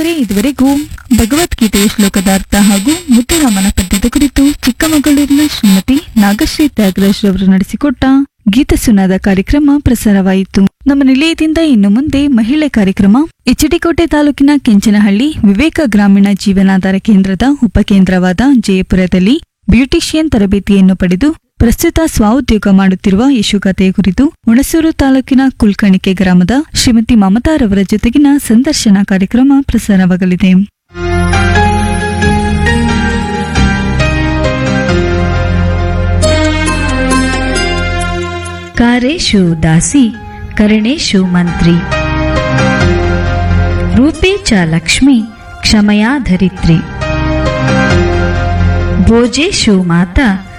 ಕೇಳುಗರೆ ಇದುವರೆಗೂ ಭಗವದ್ಗೀತೆಯ ಶ್ಲೋಕದ ಅರ್ಥ ಹಾಗೂ ಮುತ್ತುರಾಮನ ಪದ್ಯದ ಕುರಿತು ಚಿಕ್ಕಮಗಳೂರಿನ ಶ್ರೀಮತಿ ನಾಗಶ್ರೀ ತ್ಯಾಗರಾಜ್ ರವರು ನಡೆಸಿಕೊಟ್ಟ ಗೀತ ಸುನಾದ ಕಾರ್ಯಕ್ರಮ ಪ್ರಸಾರವಾಯಿತು ನಮ್ಮ ನಿಲಯದಿಂದ ಇನ್ನು ಮುಂದೆ ಮಹಿಳೆ ಕಾರ್ಯಕ್ರಮ ಎಚ್ಡಿಕೋಟೆ ತಾಲೂಕಿನ ಕೆಂಚನಹಳ್ಳಿ ವಿವೇಕ ಗ್ರಾಮೀಣ ಜೀವನಾಧಾರ ಕೇಂದ್ರದ ಉಪಕೇಂದ್ರವಾದ ಜಯಪುರದಲ್ಲಿ ಬ್ಯೂಟಿಷಿಯನ್ ತರಬೇತಿಯನ್ನು ಪಡೆದು ಪ್ರಸ್ತುತ ಸ್ವಉದ್ಯೋಗ ಮಾಡುತ್ತಿರುವ ಯಶೋಗಾಥೆಯ ಕುರಿತು ಹುಣಸೂರು ತಾಲೂಕಿನ ಕುಲ್ಕಣಿಕೆ ಗ್ರಾಮದ ಶ್ರೀಮತಿ ಮಮತಾರವರ ಜೊತೆಗಿನ ಸಂದರ್ಶನ ಕಾರ್ಯಕ್ರಮ ಪ್ರಸಾರವಾಗಲಿದೆ ಕಾರೇಶು ದಾಸಿ ಕರಣೇಶು ಮಂತ್ರಿ ರೂಪೇ ಚ ಲಕ್ಷ್ಮಿ ಕ್ಷಮಯಾ ಧರಿತ್ರಿ ಭೋಜೇಶು ಮಾತಾ